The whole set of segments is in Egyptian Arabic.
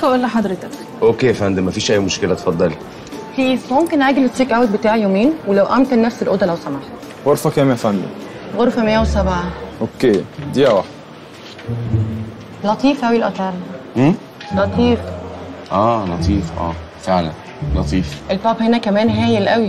هدخل اقول لحضرتك اوكي يا فندم مفيش اي مشكله اتفضلي بليز ممكن اجل التشيك اوت بتاعي يومين ولو امكن نفس الاوضه لو سمحت غرفة كام يا فندم؟ غرفه 107 اوكي دقيقة واحدة لطيف قوي الاوتيل امم لطيف اه لطيف اه فعلا لطيف الباب هنا كمان هايل قوي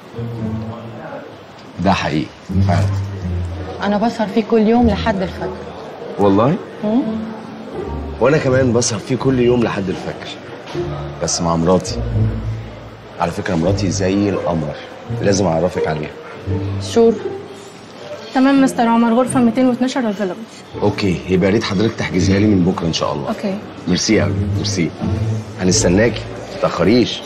ده حقيقي فعلا انا بسهر فيه كل يوم لحد الفجر والله وانا كمان بسهر فيه كل يوم لحد الفجر بس مع مراتي على فكره مراتي زي القمر لازم اعرفك عليها شور تمام مستر عمر غرفه 212 افيلبل اوكي يبقى يا ريت حضرتك تحجزيها لي من بكره ان شاء الله اوكي ميرسي قوي ميرسي هنستناكي ما تتاخريش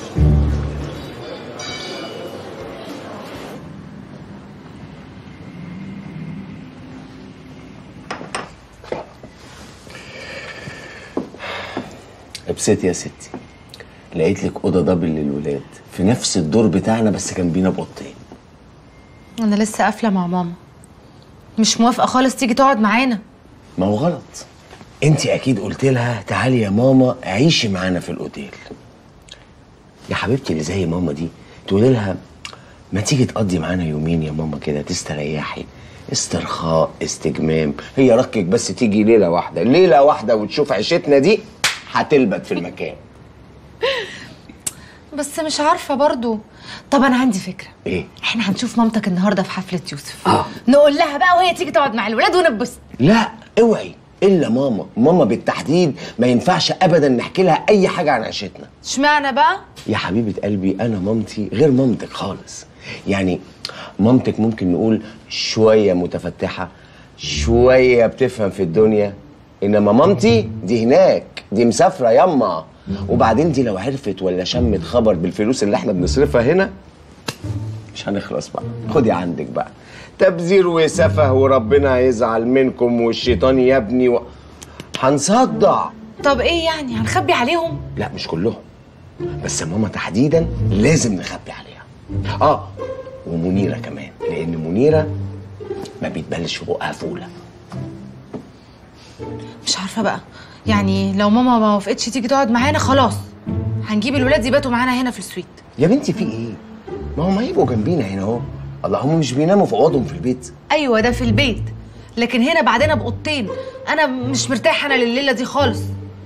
ابسطي يا ستي لقيت لك اوضه دبل للولاد في نفس الدور بتاعنا بس كان بينا بوضتين انا لسه قافله مع ماما مش موافقه خالص تيجي تقعد معانا ما هو غلط انت اكيد قلت لها تعالي يا ماما عيشي معانا في الاوتيل يا حبيبتي اللي زي ماما دي تقولي لها ما تيجي تقضي معانا يومين يا ماما كده تستريحي استرخاء استجمام هي ركك بس تيجي ليله واحده ليله واحده وتشوف عيشتنا دي هتلبت في المكان بس مش عارفه برضو طب انا عندي فكره ايه احنا هنشوف مامتك النهارده في حفله يوسف آه. نقول لها بقى وهي تيجي تقعد مع الولاد ونبسط لا اوعي الا ماما ماما بالتحديد ما ينفعش ابدا نحكي لها اي حاجه عن عيشتنا اشمعنى بقى يا حبيبة قلبي أنا مامتي غير مامتك خالص يعني مامتك ممكن نقول شوية متفتحة شوية بتفهم في الدنيا إنما مامتي دي هناك دي مسافرة يما وبعدين دي لو عرفت ولا شمت خبر بالفلوس اللي احنا بنصرفها هنا مش هنخلص بقى خدي عندك بقى تبذير وسفه وربنا هيزعل منكم والشيطان يبني و... هنصدع طب ايه يعني هنخبي عليهم لا مش كلهم بس ماما تحديدا لازم نخبي عليها اه ومنيره كمان لان منيره ما بيتبلش في بقها فوله مش عارفه بقى يعني لو ماما ما وافقتش تيجي تقعد معانا خلاص هنجيب الولاد يباتوا معانا هنا في السويت يا بنتي في ايه ما هم هيبقوا جنبينا هنا اهو الله هم مش بيناموا في اوضهم في البيت ايوه ده في البيت لكن هنا بعدنا باوضتين انا مش مرتاحه انا لليله دي خالص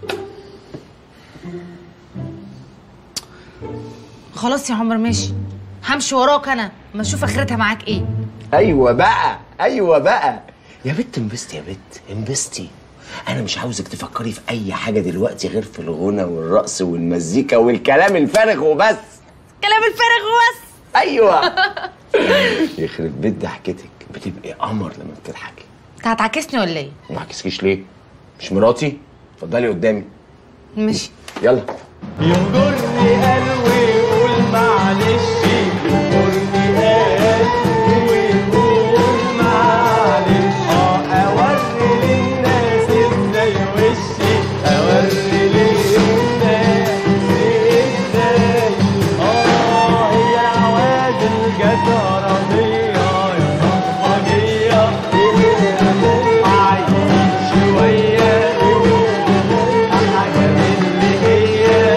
خلاص يا عمر ماشي همشي وراك انا ما اشوف اخرتها معاك ايه ايوه بقى ايوه بقى يا بت انبسطي يا بت انبسطي انا مش عاوزك تفكري في اي حاجه دلوقتي غير في الغنى والرقص والمزيكا والكلام الفارغ وبس كلام الفارغ وبس ايوه يخرب بيت ضحكتك بتبقي قمر لما بتضحكي انت هتعاكسني ولا ايه ما عكسكيش ليه مش مراتي اتفضلي قدامي ماشي يلا يهجرني قلبي ويقول معلش يهجرني قلبي ويقول معلش اه اوري للناس ازاي وشي اوري للناس ازاي اه هي عوادل جت راضية يا صفاجية عايزين شوية حاجة من اللي هي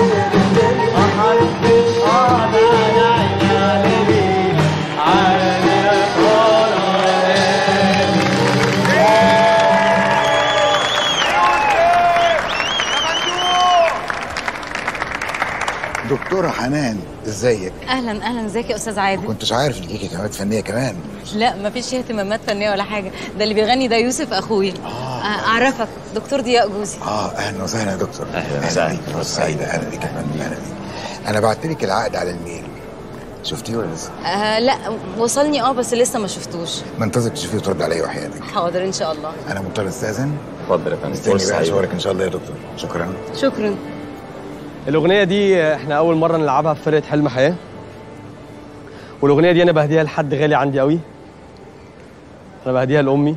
دكتورة حنان ازيك؟ اهلا اهلا ازيك يا استاذ عادل كنتش عارف ان ليكي اهتمامات فنية كمان لا مفيش اهتمامات فنيه ولا حاجه ده اللي بيغني ده يوسف اخويا آه. اعرفك دكتور ضياء جوزي اه اهلا وسهلا يا دكتور أهلاً وسهلاً. بيك فرصة سعيدة اهلا بيك يا فندم اهلا بيك انا بعت لك العقد على الميل شفتيه ولا لسه؟ آه لا وصلني اه بس لسه ما شفتوش منتظر تشوفيه وترد عليا وحياتك حاضر ان شاء الله انا مضطر استاذن اتفضل يا فندم مستني فرصة بقى سعيدة. اشوفك ان شاء الله يا دكتور شكرا شكرا الأغنية دي احنا أول مرة نلعبها في فرقة حلم حياة والأغنية دي أنا بهديها لحد غالي عندي قوي أنا بهديها لأمي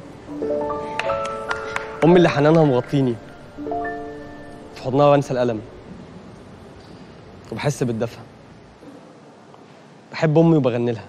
أمي اللي حنانها مغطيني في حضنها وأنسى الألم وبحس بالدفى بحب أمي وبغني لها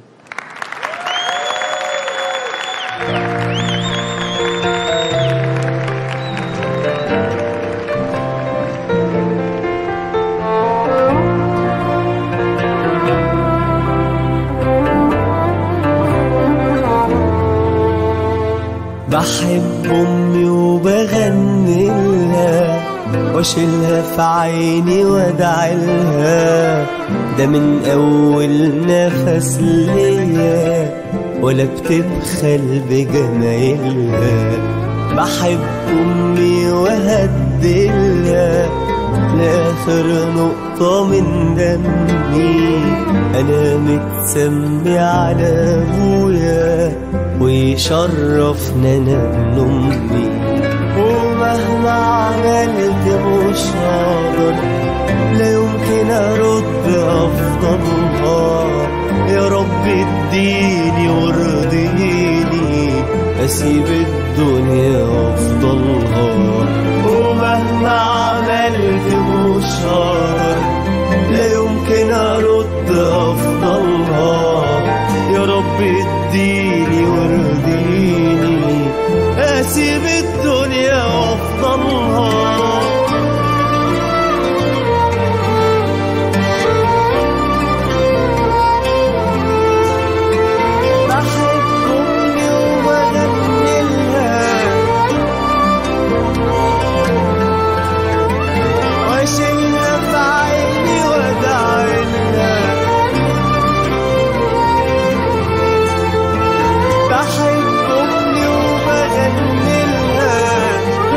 أمي وبغني لها واشيلها في عيني وادعي لها ده من أول نفس ليا ولا بتبخل بجمايلها بحب أمي وهدلها لآخر نقطة من دمي أنا متسمي على أبويا ويشرفنا أنا ابن أمي ومهما عملت مش هقدر لا يمكن أرد أفضلها يا رب اديني وارضيني أسيب الدنيا وأفضلها ومهما عملت مش هقدر لا يمكن أرد أفضلها يا رب اديني وارضيني أسيب الدنيا وأفضلها بحب أمي وبغني لها واشيلها في عيني وادعي لها بحب امي وبغني لها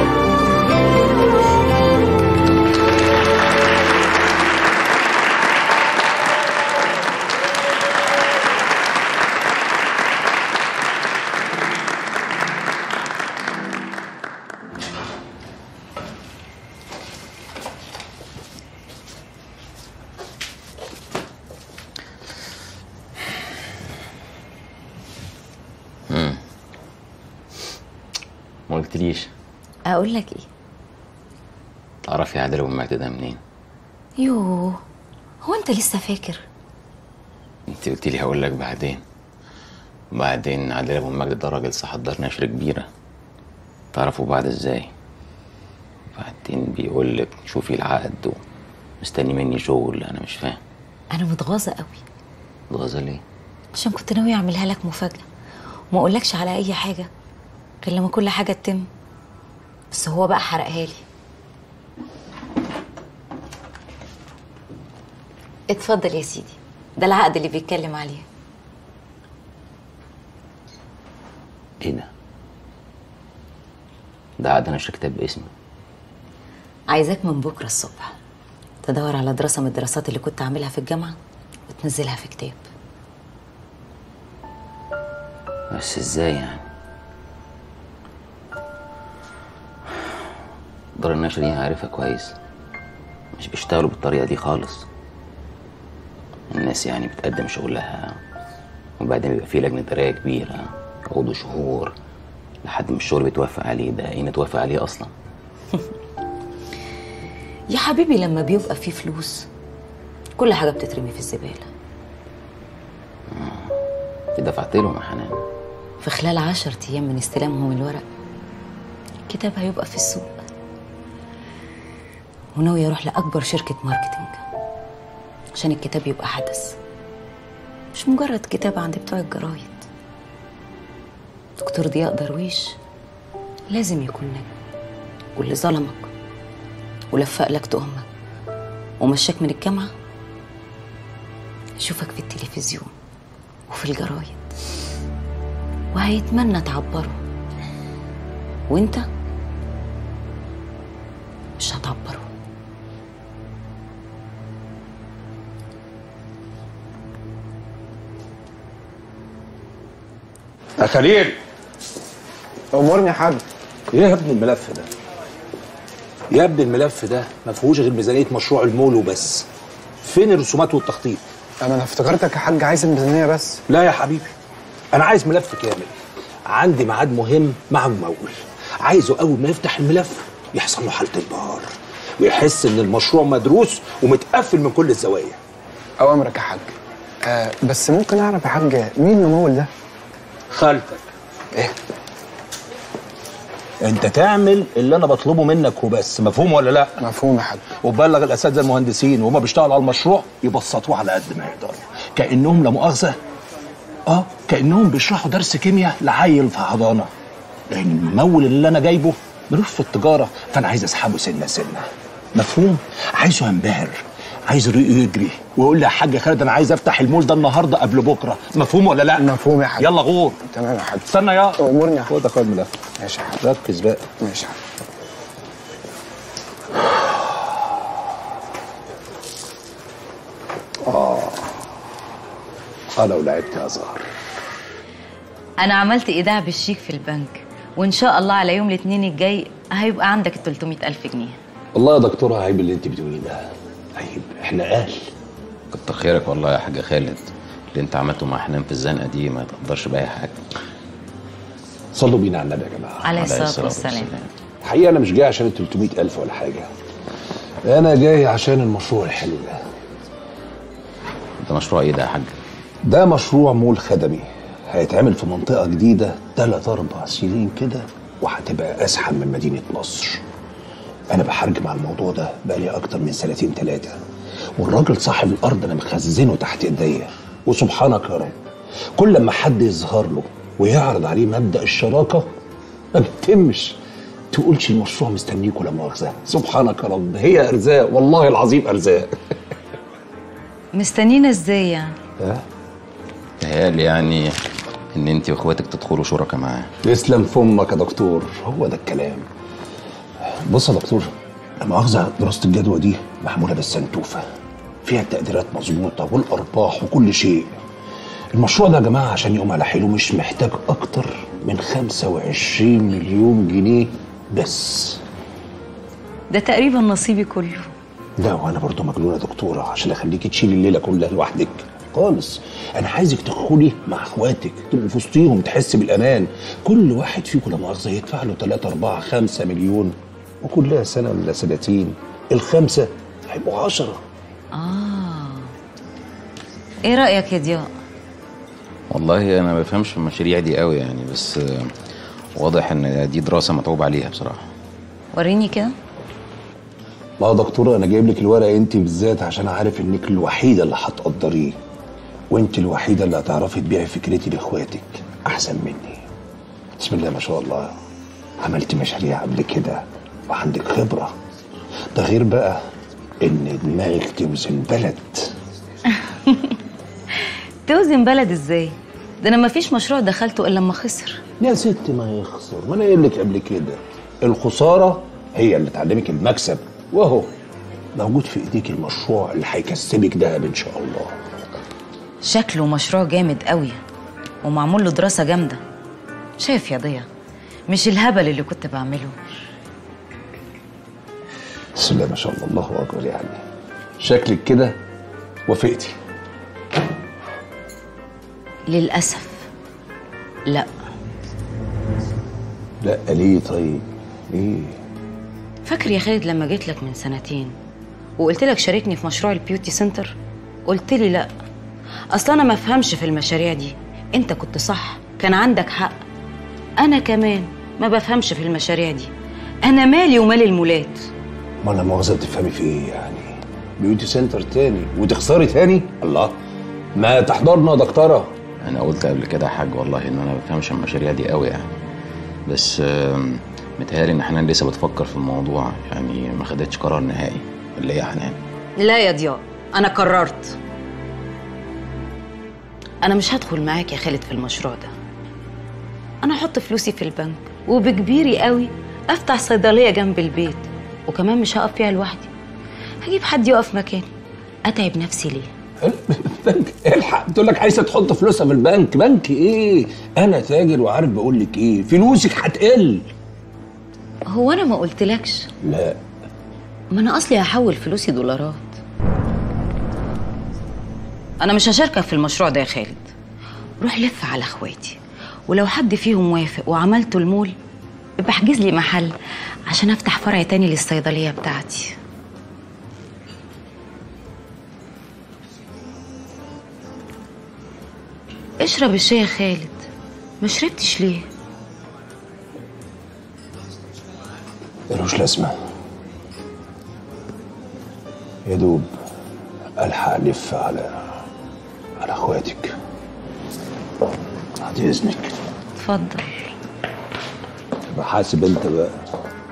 ما قلتليش اقول لك ايه تعرفي عادل ابو مجد ده منين يوه هو انت لسه فاكر انت قلت لي هقول لك بعدين بعدين عادل ابو مجد ده راجل صاحب دار نشر كبيره تعرفوا بعض ازاي بعدين بيقول لك شوفي العقد ومستني مني شغل انا مش فاهم انا متغاظه قوي اتغاظه ليه عشان كنت ناويه اعملها لك مفاجاه وما اقولكش على اي حاجه غير لما كل حاجه تتم بس هو بقى حرقها لي اتفضل يا سيدي ده العقد اللي بيتكلم عليه ايه ده ده عقد نشر كتاب باسمي عايزاك من بكره الصبح تدور على دراسه من الدراسات اللي كنت عاملها في الجامعه وتنزلها في كتاب بس ازاي يعني دار النشر دي عارفها كويس مش بيشتغلوا بالطريقة دي خالص الناس يعني بتقدم شغلها وبعدين بيبقى في لجنة قراية كبيرة يقعدوا شهور لحد ما الشغل بيتوافق عليه ده ايه نتوافق عليه اصلا يا حبيبي لما بيبقى فيه فلوس كل حاجه بتترمي في الزباله انت دفعت لهم يا حنان في خلال عشر أيام من استلامهم الورق الكتاب هيبقى في السوق وناوي أروح لأكبر شركة ماركتينج عشان الكتاب يبقى حدث مش مجرد كتاب عند بتوع الجرايد دكتور ضياء درويش لازم يكون نجم واللي ظلمك ولفق لك تهمة ومشاك من الجامعة يشوفك في التلفزيون وفي الجرايد وهيتمنى تعبره وانت مش هتعبره يا خليل امورني يا حاج ايه يا ابني الملف ده يا ابني الملف ده ما فيهوش غير ميزانيه مشروع المول وبس فين الرسومات والتخطيط انا انا افتكرتك يا حاج عايز الميزانيه بس لا يا حبيبي انا عايز ملف كامل عندي ميعاد مهم مع الممول عايزه اول ما يفتح الملف يحصل له حاله انبهار ويحس ان المشروع مدروس ومتقفل من كل الزوايا اوامرك يا حاج آه بس ممكن اعرف يا حاج مين الممول ده خالتك ايه انت تعمل اللي انا بطلبه منك وبس مفهوم ولا لا مفهوم يا حاج وبلغ الاساتذه المهندسين وهم بيشتغلوا على المشروع يبسطوه على قد ما يقدروا كانهم لا مؤاخذه اه كانهم بيشرحوا درس كيمياء لعيل في حضانه لان الممول اللي انا جايبه ملوش في التجاره فانا عايز اسحبه سنه سنه مفهوم عايزه ينبهر عايز ريقه يجري ويقول لي يا حاج خالد انا عايز افتح المول ده النهارده قبل بكره مفهوم ولا لا مفهوم يا حاج يلا غور تمام يا حاج استنى يا امورني يا حاج خد خد الملف ماشي يا حاج ركز بقى ماشي يا حاج اه اه لو لعبت يا زهر انا عملت ايداع بالشيك في البنك وان شاء الله على يوم الاثنين الجاي هيبقى عندك ال 300 الف جنيه والله يا دكتوره عيب اللي انت بتقوليه ده عيب احنا اهل كتر خيرك والله يا حاج خالد اللي انت عملته مع حنان في الزنقه دي ما تقدرش باي حاجه صلوا بينا على النبي يا جماعه عليه الصلاه والسلام الحقيقه انا مش جاي عشان ال 300 الف ولا حاجه انا جاي عشان المشروع الحلو ده ده مشروع ايه ده يا حاج ده مشروع مول خدمي هيتعمل في منطقة جديدة تلات أربع سنين كده وهتبقى أزحم من مدينة نصر أنا بحرجم على الموضوع ده بقالي أكتر من سنتين تلاتة والراجل صاحب الأرض أنا مخزنه تحت إيديا وسبحانك يا رب كل لما حد يظهر له ويعرض عليه مبدأ الشراكة ما بيتمش تقولش المشروع مستنيك ولا مؤاخذة سبحانك يا رب هي أرزاق والله العظيم أرزاق مستنينا ازاي يعني ها؟ تهيألي يعني ان انت واخواتك تدخلوا شركاء معاه يسلم فمك يا دكتور هو ده الكلام بص يا دكتور لا مؤاخذة دراسة الجدوى دي معمولة بالسنتوفة فيها التقديرات مظبوطة والأرباح وكل شيء المشروع ده يا جماعة عشان يقوم على حيله مش محتاج أكتر من 25 مليون جنيه بس ده تقريبا نصيبي كله لا وانا برضو مجنونه دكتوره عشان اخليكي تشيلي الليله كلها لوحدك خالص انا عايزك تدخلي مع اخواتك تبقوا في وسطيهم تحس بالامان كل واحد فيكم لا مؤاخذه يدفع له 3 4 5 مليون وكلها سنه ولا سنتين الخمسه هيبقوا 10 اه ايه رايك يا ضياء والله انا ما بفهمش في المشاريع دي قوي يعني بس آه، واضح ان دي دراسه متعوب عليها بصراحه وريني كده ما يا دكتوره انا جايب لك الورق انت بالذات عشان عارف انك الوحيده اللي هتقدريه وانت الوحيده اللي هتعرفي تبيعي فكرتي لاخواتك احسن مني بسم الله ما شاء الله عملت مشاريع قبل كده وعندك خبره ده غير بقى ان دماغك توزن بلد توزن بلد ازاي ده انا مفيش مشروع دخلته الا لما خسر يا ست ما يخسر ما انا قايل لك قبل كده الخساره هي اللي تعلمك المكسب واهو موجود في ايديك المشروع اللي هيكسبك دهب ان شاء الله شكله مشروع جامد قوي ومعمول له دراسه جامده شايف يا ضياء مش الهبل اللي كنت بعمله بسم الله ما شاء الله الله اكبر يعني شكلك كده وافقتي للاسف لا لا ليه طيب ليه فاكر يا خالد لما جيت لك من سنتين وقلت لك شاركني في مشروع البيوتي سنتر قلت لي لا اصل انا ما افهمش في المشاريع دي انت كنت صح كان عندك حق انا كمان ما بفهمش في المشاريع دي انا مالي ومال المولات ما انا مؤاخذه بتفهمي في ايه يعني بيوتي سنتر تاني وتخسري تاني الله ما تحضرنا يا دكتوره انا قلت قبل كده يا حاج والله ان انا ما بفهمش المشاريع دي قوي يعني بس آم، متهيألي ان حنان لسه بتفكر في الموضوع يعني ما خدتش قرار نهائي ولا ايه يا حنان لا يا ضياء انا قررت انا مش هدخل معاك يا خالد في المشروع ده انا احط فلوسي في البنك وبكبيري قوي افتح صيدليه جنب البيت وكمان مش هقف فيها لوحدي هجيب حد يقف مكاني اتعب نفسي ليه بنك الحق تقول لك عايزه تحط فلوسها في البنك بنك ايه انا تاجر وعارف بقول لك ايه فلوسك هتقل هو انا ما قلتلكش لا ما انا اصلي هحول فلوسي دولارات انا مش هشاركك في المشروع ده يا خالد روح لف على اخواتي ولو حد فيهم وافق وعملته المول يبقى احجز لي محل عشان افتح فرع تاني للصيدليه بتاعتي اشرب الشاي يا خالد ما شربتش ليه ملوش لازمه يا دوب الحق الف على على اخواتك بعد اذنك اتفضل تبقى حاسب انت بقى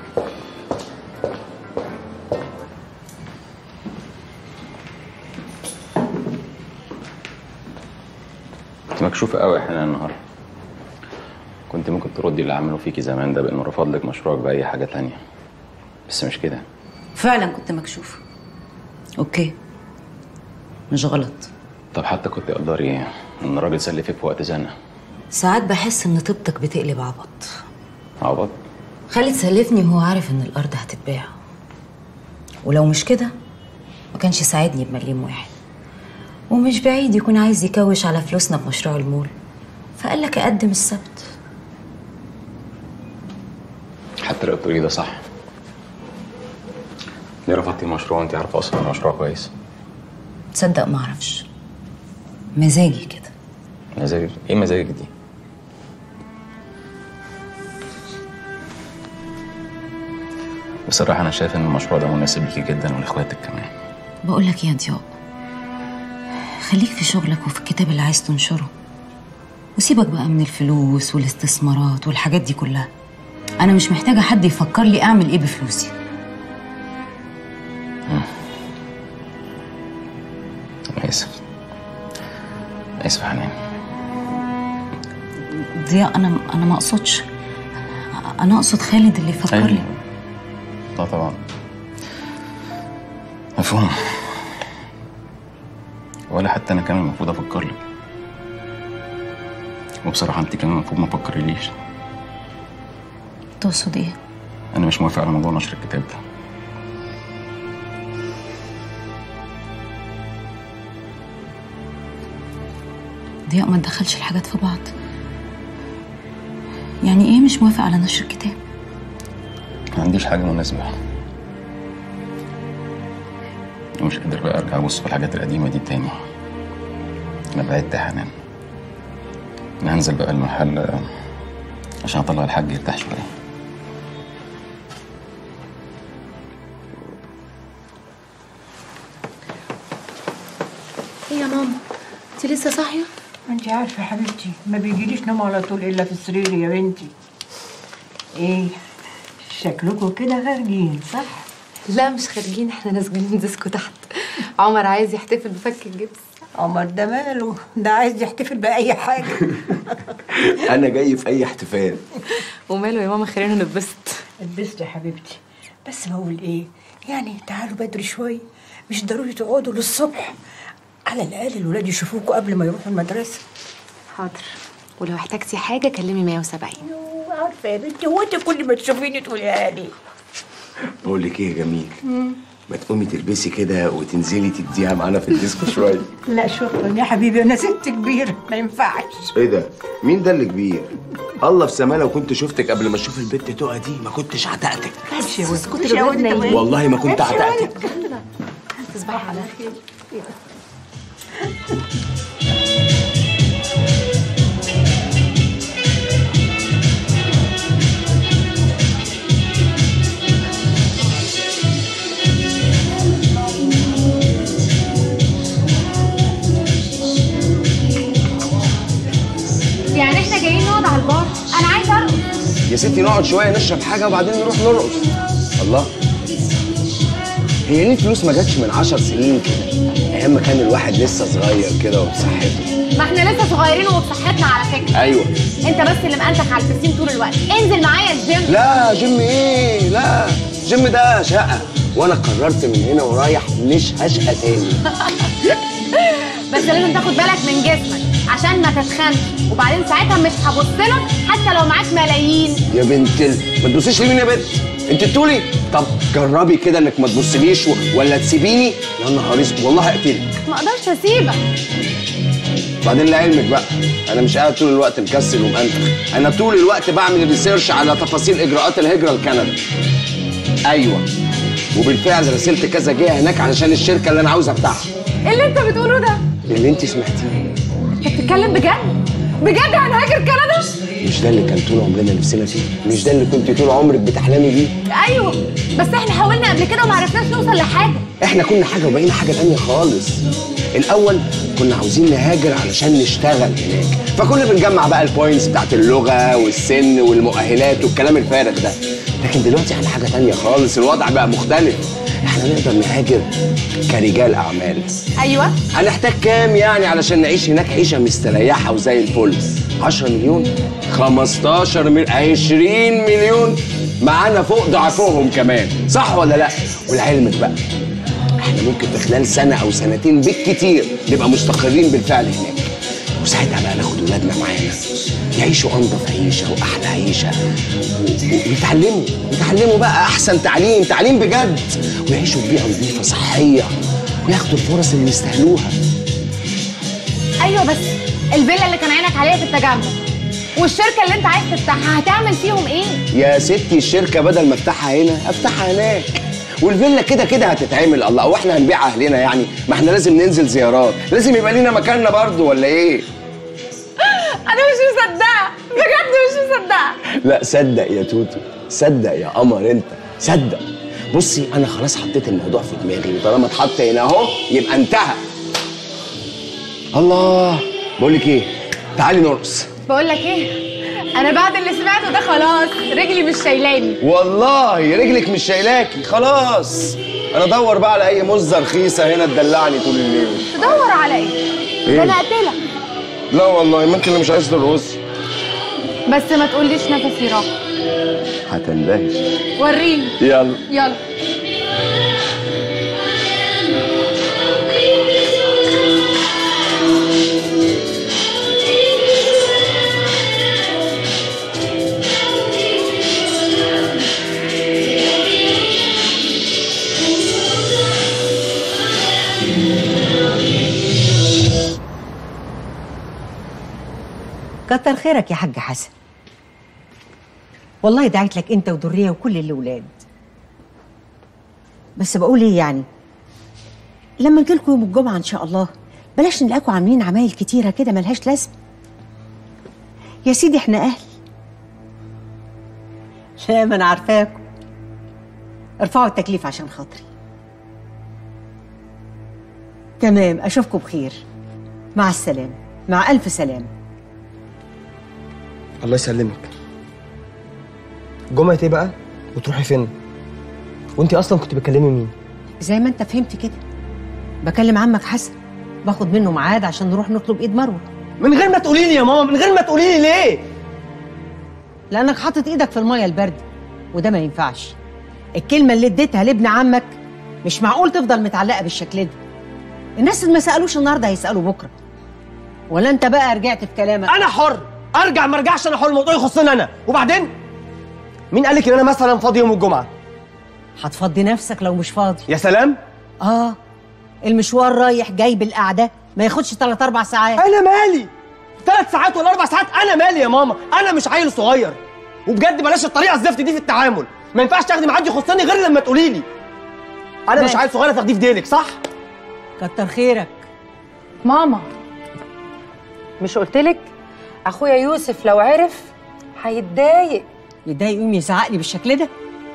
كنت مكشوفة قوي يا حنان النهاردة كنت ممكن تردي اللي عمله فيكي زمان ده بانه رفض لك مشروعك بأي حاجة تانية بس مش كده فعلا كنت مكشوفة اوكي مش غلط طب حتى كنت تقدري ان الراجل سلفك في وقت زنقة ساعات بحس ان طيبتك بتقلب عبط عبط خالد سلفني وهو عارف ان الارض هتتباع ولو مش كده ما كانش ساعدني بمليم واحد ومش بعيد يكون عايز يكوش على فلوسنا بمشروع المول فقال لك اقدم السبت حتى لو بتقولي ده صح ليه رفضتي المشروع وانت عارفة اصلا المشروع كويس تصدق ما اعرفش مزاجي كده مزاجك ايه مزاجك دي بصراحة أنا شايف إن المشروع ده مناسب ليكي جدا ولإخواتك كمان بقول لك يا ضياء خليك في شغلك وفي الكتاب اللي عايز تنشره وسيبك بقى من الفلوس والاستثمارات والحاجات دي كلها انا مش محتاجه حد يفكر لي اعمل ايه بفلوسي أنا آسف آسف يا حنان ضياء انا انا ما اقصدش انا اقصد خالد اللي يفكر لي لا طبعا مفهوم ولا حتى أنا كمان المفروض أفكر لك وبصراحة أنت كمان المفروض ما تفكريليش تقصد ايه أنا مش موافق على موضوع نشر الكتاب ده ضياء ما تدخلش الحاجات في بعض يعني ايه مش موافق على نشر الكتاب ما عنديش حاجة مناسبة ومش قادر بقى أرجع أبص في الحاجات القديمة دي تاني أنا بعدت يا حنان أنا هنزل بقى المحل آه، عشان أطلع الحاج يرتاح شوية ايه يا ماما انت لسه صاحيه انت عارفه يا حبيبتي ما بيجيليش نوم على طول الا في السرير يا بنتي ايه شكلكم كده خارجين صح لا مش خارجين احنا نازلين ديسكو تحت عمر عايز يحتفل بفك الجبس عمر ده ماله ده عايز يحتفل باي حاجه انا جاي في اي احتفال وماله يا ماما خلينا نتبسط اتبسط يا حبيبتي بس بقول ايه يعني تعالوا بدري شويه مش ضروري تقعدوا للصبح على الاقل الولاد يشوفوكوا قبل ما يروحوا المدرسه حاضر ولو احتجتي حاجه كلمي 170 عارفه يا بنتي هو انت كل ما تشوفيني تقوليها لي بقول لك ايه يا جميل ما تقومي تلبسي كده وتنزلي تديها معانا في الديسكو شويه لا شكرا يا حبيبي انا ست كبيره ما ينفعش ايه ده مين ده اللي كبير الله في سما لو كنت شفتك قبل ما اشوف البت تقع دي ما كنتش عتقتك ماشي يا ولد اسكتي ماشي يا ولد الولاد كمان. والله ما كنت ماشي يا عتقتك ولد. تصبحي على خير يعني احنا جايين نقعد على البار انا عايزه ارقص يا ستي نقعد شويه نشرب حاجه وبعدين نروح نرقص الله هي ليه الفلوس ما جاتش من عشر سنين كده ايام ما كان الواحد لسه صغير كده وبصحته ما احنا لسه صغيرين وبصحتنا على فكره ايوه انت بس اللي مقنتك على البسين طول الوقت انزل معايا الجيم لا جيم ايه لا جيم ده شقه وانا قررت من هنا ورايح مش هشقى تاني بس لازم تاخد بالك من جسمك عشان ما تتخنش وبعدين ساعتها مش هبص لك حتى لو معاك ملايين يا بنت ال... ما تبصيش لمين يا بنت انت تقولي طب جربي كده انك ما تبصليش و... ولا تسيبيني يا نهار اسود والله هقتلك ما اقدرش اسيبك بعدين لعلمك بقى انا مش قاعد طول الوقت مكسل ومأنتخ انا طول الوقت بعمل ريسيرش على تفاصيل اجراءات الهجره لكندا ايوه وبالفعل رسلت كذا جهه هناك علشان الشركه اللي انا عاوز افتحها ايه اللي انت بتقوله ده اللي انت سمعتيه انت بتتكلم بجد بجد هنهاجر كندا مش ده اللي كان طول عمرنا نفسنا فيه مش ده اللي كنت طول عمرك بتحلمي بيه ايوه بس احنا حاولنا قبل كده وما عرفناش نوصل لحاجه احنا كنا حاجه وبقينا حاجه تانية خالص الاول كنا عاوزين نهاجر علشان نشتغل هناك فكنا بنجمع بقى البوينتس بتاعت اللغه والسن والمؤهلات والكلام الفارغ ده لكن دلوقتي احنا حاجه تانية خالص الوضع بقى مختلف احنا نقدر نهاجر كرجال اعمال ايوه هنحتاج كام يعني علشان نعيش هناك عيشه مستريحه وزي الفل 10 مليون 15 مليون 20 مليون معانا فوق ضعفهم كمان صح ولا لا ولعلمك بقى احنا ممكن في خلال سنه او سنتين بالكتير نبقى مستقرين بالفعل هناك وساعتها بقى ناخد ولادنا معانا يعيشوا انضف عيشه واحلى عيشه و- و- ويتعلموا يتعلموا بقى احسن تعليم تعليم بجد ويعيشوا في بيئه نظيفه صحيه وياخدوا الفرص اللي يستاهلوها ايوه بس الفيلا اللي كان عينك عليها في التجمع والشركه اللي انت عايز تفتحها هتعمل فيهم ايه يا ستي الشركه بدل ما افتحها هنا افتحها هناك والفيلا كده كده هتتعمل الله واحنا هنبيع اهلنا يعني ما احنا لازم ننزل زيارات لازم يبقى لينا مكاننا برضو ولا ايه انا مش مصدقه بجد مش مصدقه لا صدق يا توتو صدق يا قمر انت صدق بصي انا خلاص حطيت الموضوع في دماغي وطالما اتحط هنا اهو يبقى انتهى الله بقول لك ايه تعالي نرقص بقول لك ايه انا بعد اللي سمعته ده خلاص رجلي مش شايلاني والله رجلك مش شايلاكي خلاص انا ادور بقى على اي مزه رخيصه هنا تدلعني طول الليل تدور على ايه إيه؟ ده انا اقتلك لا والله ما انت اللي مش عايز ترقصي بس ما تقوليش نفسي راح هتندهش وريني يلا يلا كتر خيرك يا حاج حسن والله دعيت لك انت ودريه وكل الاولاد بس بقول ايه يعني لما نجيلكوا يوم الجمعه ان شاء الله بلاش نلاقوا عاملين عمايل كتيره كده ملهاش لازمه يا سيدي احنا اهل لا ما انا عارفاكم ارفعوا التكليف عشان خاطري تمام اشوفكم بخير مع السلامه مع الف سلامه الله يسلمك جمعة ايه بقى وتروحي فين وانت اصلا كنت بتكلمي مين زي ما انت فهمت كده بكلم عمك حسن باخد منه ميعاد عشان نروح نطلب ايد مروه من غير ما تقولي لي يا ماما من غير ما تقولي لي ليه لانك حاطط ايدك في الميه البارده وده ما ينفعش الكلمه اللي اديتها لابن عمك مش معقول تفضل متعلقه بالشكل ده الناس اللي ما سالوش النهارده هيسالوا بكره ولا انت بقى رجعت في كلامك انا حر ارجع ما ارجعش انا حر الموضوع يخصني انا وبعدين مين قالك ان انا مثلا فاضي يوم الجمعه هتفضي نفسك لو مش فاضي يا سلام اه المشوار رايح جاي بالقعده ما ياخدش 3 4 ساعات انا مالي ثلاث ساعات ولا اربع ساعات انا مالي يا ماما انا مش عيل صغير وبجد بلاش الطريقه الزفت دي في التعامل ما ينفعش تاخدي ميعاد يخصني غير لما تقولي لي انا مش ماشي. عيل صغير تاخديه في ديلك صح كتر خيرك ماما مش قلتلك اخويا يوسف لو عرف هيتضايق يتضايق يقوم يزعق لي بالشكل ده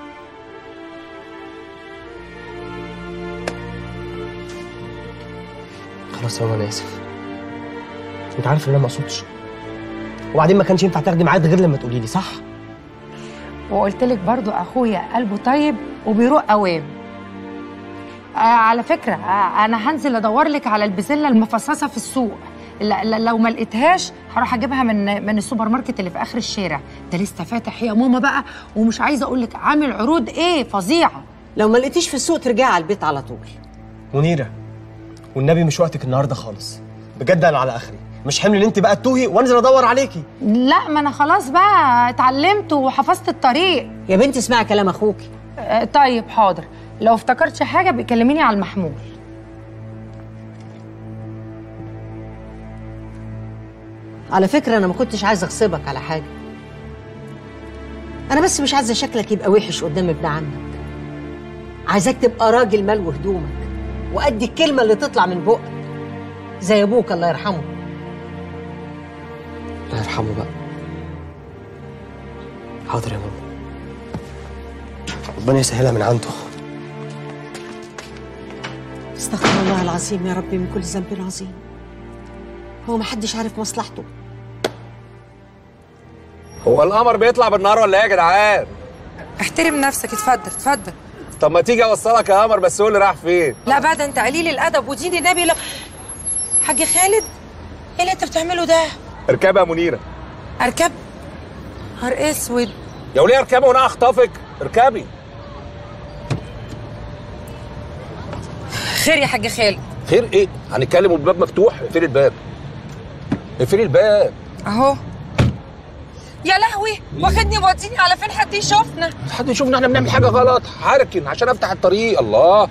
خلاص يا ماما انا اسف انت عارف ان انا ما اقصدش وبعدين ما كانش ينفع تاخدي ميعاد غير لما تقولي لي صح وقلت لك برضو اخويا قلبه طيب وبيروق قوام آه على فكره آه انا هنزل ادور لك على البسله المفصصه في السوق لا لا لو ما لقيتهاش هروح اجيبها من من السوبر ماركت اللي في اخر الشارع ده لسه فاتح يا ماما بقى ومش عايزه اقول لك عامل عروض ايه فظيعه لو ما لقيتيش في السوق ترجعي على البيت على طول منيره والنبي مش وقتك النهارده خالص بجد انا على اخري مش حمل ان انت بقى تتوهي وانزل ادور عليكي لا ما انا خلاص بقى اتعلمت وحفظت الطريق يا بنتي اسمعي كلام اخوك آه طيب حاضر لو افتكرتش حاجه بيكلميني على المحمول على فكره انا ما كنتش عايزه اغصبك على حاجه انا بس مش عايزه شكلك يبقى وحش قدام ابن عمك عايزاك تبقى راجل ملو هدومك وادي الكلمه اللي تطلع من بقك زي ابوك الله يرحمه الله يرحمه بقى حاضر يا ماما ربنا يسهلها من عنده استغفر الله العظيم يا ربي من كل ذنب عظيم هو ما حدش عارف مصلحته هو القمر بيطلع بالنهار ولا ايه يا جدعان؟ احترم نفسك اتفضل اتفضل طب ما تيجي اوصلك يا قمر بس قول لي رايح فين لا بعد انت قليل الادب ودين النبي لا حاج خالد ايه اللي انت بتعمله ده اركبي يا منيره اركب نهار اسود يا وليه اركبي وانا اخطفك اركبي خير يا حاج خالد خير ايه هنتكلم والباب مفتوح اقفلي الباب اقفلي الباب اهو يا لهوي واخدني موديني على فين حد يشوفنا حد يشوفنا احنا بنعمل حاجه غلط هركن عشان افتح الطريق الله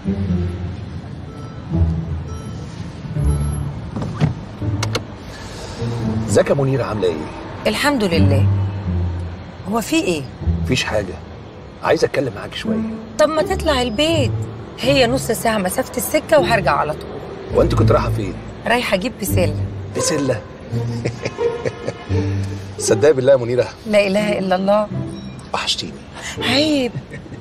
ازيك يا منيره عامله ايه الحمد لله هو في ايه مفيش حاجه عايز اتكلم معاك شويه طب ما تطلع البيت هي نص ساعة مسافة السكة وهرجع على طول وانت كنت رايحه فين رايحة أجيب بسلة بسله صدقني بالله يا منيره لا إله إلا الله وحشتيني عيب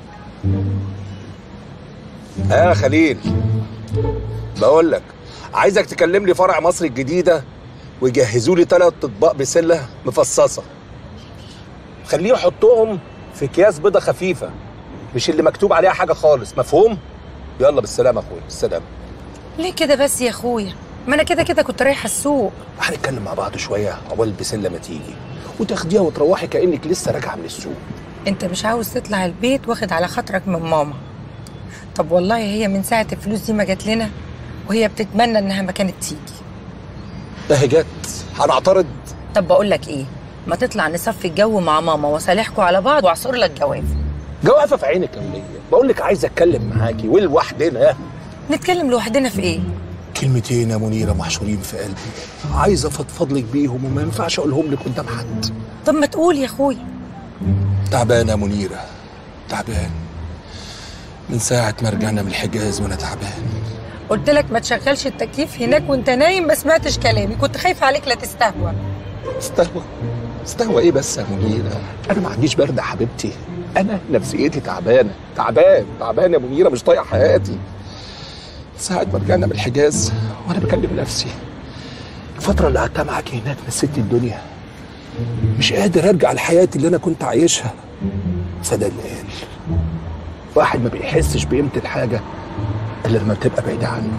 ها يا خليل بقول لك عايزك تكلم لي فرع مصر الجديده ويجهزوا لي ثلاث اطباق بسله مفصصه خليه يحطهم في اكياس بيضه خفيفه مش اللي مكتوب عليها حاجه خالص مفهوم يلا بالسلامه يا اخويا بالسلامه ليه كده بس يا أخويا ما أنا كده كده كنت رايحة السوق هنتكلم مع بعض شويه عقبال البسله ما تيجي وتاخديها وتروحي كانك لسه راجعه من السوق أنت مش عاوز تطلع البيت واخد على خاطرك من ماما طب والله هي من ساعة الفلوس دي ما جات لنا وهي بتتمنى إنها ما كانت تيجي ده جت هنعترض طب بقول لك إيه ما تطلع نصفي الجو مع ماما وصالحكوا على بعض واعصر لك جواز جوافه في عينك يا منيه بقول لك عايز اتكلم معاكي ولوحدنا نتكلم لوحدنا في إيه كلمتين يا منيره محشورين في قلبي عايز افضفض لك بيهم وما ينفعش اقولهم لك قدام حد طب ما تقول يا أخويا تعبان يا منيره تعبان من ساعه ما رجعنا من الحجاز وانا تعبان قلت لك ما تشغلش التكييف هناك وانت نايم ما سمعتش كلامي كنت خايفه عليك لا تستهوى استهوى استهوى ايه بس يا منيره انا ما عنديش برد يا حبيبتي انا نفسيتي تعبانه تعبان تعبان يا منيره مش طايق حياتي ساعة ما رجعنا من الحجاز وانا بكلم نفسي الفترة اللي قعدتها معاكي هناك نسيت الدنيا مش قادر ارجع لحياتي اللي انا كنت عايشها صدقني قال واحد ما بيحسش بقيمة الحاجة الا لما بتبقى بعيدة عنه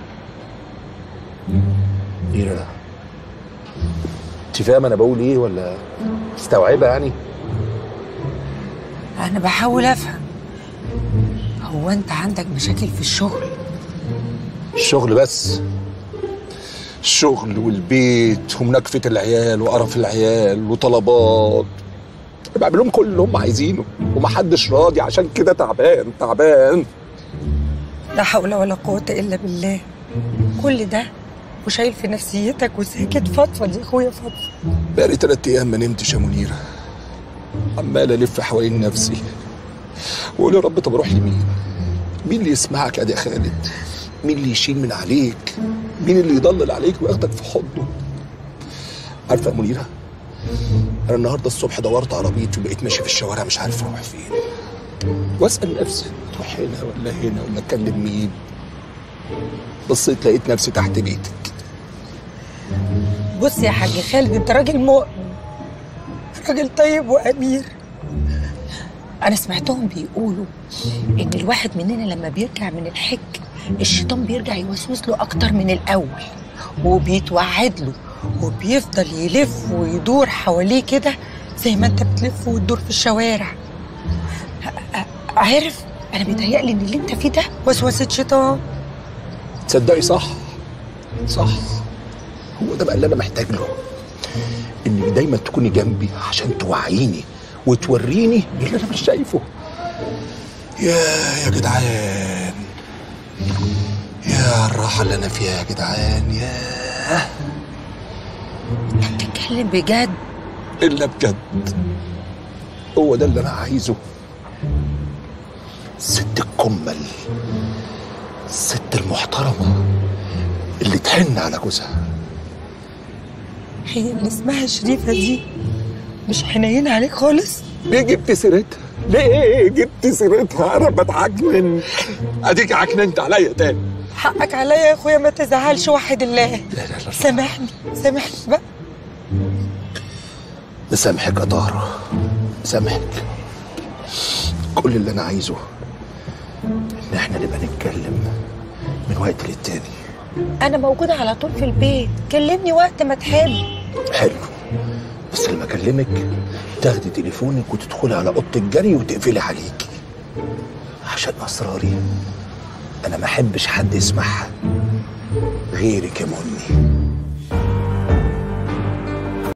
ميرا انت فاهمة انا بقول ايه ولا مستوعبة يعني؟ انا بحاول افهم هو انت عندك مشاكل في الشغل الشغل بس الشغل والبيت ومناكفة العيال وقرف العيال وطلبات أنا بعمل لهم كل اللي هم عايزينه ومحدش راضي عشان كده تعبان تعبان لا حول ولا قوه الا بالله كل ده وشايل في نفسيتك وساكت فضفض يا اخويا فضفض بقالي تلات أيام ما نمتش يا منيرة عمال ألف حوالين نفسي وأقول يا رب طب أروح لمين؟ مين اللي يسمعك يا خالد؟ مين اللي يشيل من عليك؟ مين اللي يضلل عليك وياخدك في حضنه؟ عارفة يا منيرة؟ أنا النهاردة الصبح دورت عربيتي وبقيت ماشي في الشوارع مش عارف أروح فين وأسأل نفسي تروح هنا ولا هنا ولا أكلم مين؟ بصيت لقيت نفسي تحت بيتك بص يا حاج خالد انت راجل مؤمن راجل طيب وامير انا سمعتهم بيقولوا ان الواحد مننا لما بيرجع من الحج الشيطان بيرجع يوسوس له اكتر من الاول وبيتوعد له وبيفضل يلف ويدور حواليه كده زي ما انت بتلف وتدور في الشوارع ع- ع- عارف انا بيتهيألي ان اللي انت فيه ده وسوسة شيطان تصدقي صح صح هو ده بقى اللي انا محتاج له انك دايما تكوني جنبي عشان توعيني وتوريني اللي انا مش شايفه يا يا جدعان يا الراحة اللي انا فيها يا جدعان يا بتتكلم بجد الا بجد هو ده اللي انا عايزه الست الكمل الست المحترمة اللي تحن على جوزها هي اللي اسمها شريفة دي مش حنينة عليك خالص ليه جبت سيرتها؟ ليه جبت سيرتها؟ انا بتعجنن اديك عكننت عليا تاني حقك عليا يا اخويا ما تزعلش وحد الله سامحني سامحني بقى مسامحك يا طهرة مسامحك كل اللي انا عايزه ان احنا نبقى نتكلم من وقت للتاني انا موجوده على طول في البيت كلمني وقت ما تحب حلو بس لما اكلمك تاخدي تليفونك وتدخلي على اوضه الجري وتقفلي عليكي عشان اسراري انا ما احبش حد يسمعها غيرك يا مني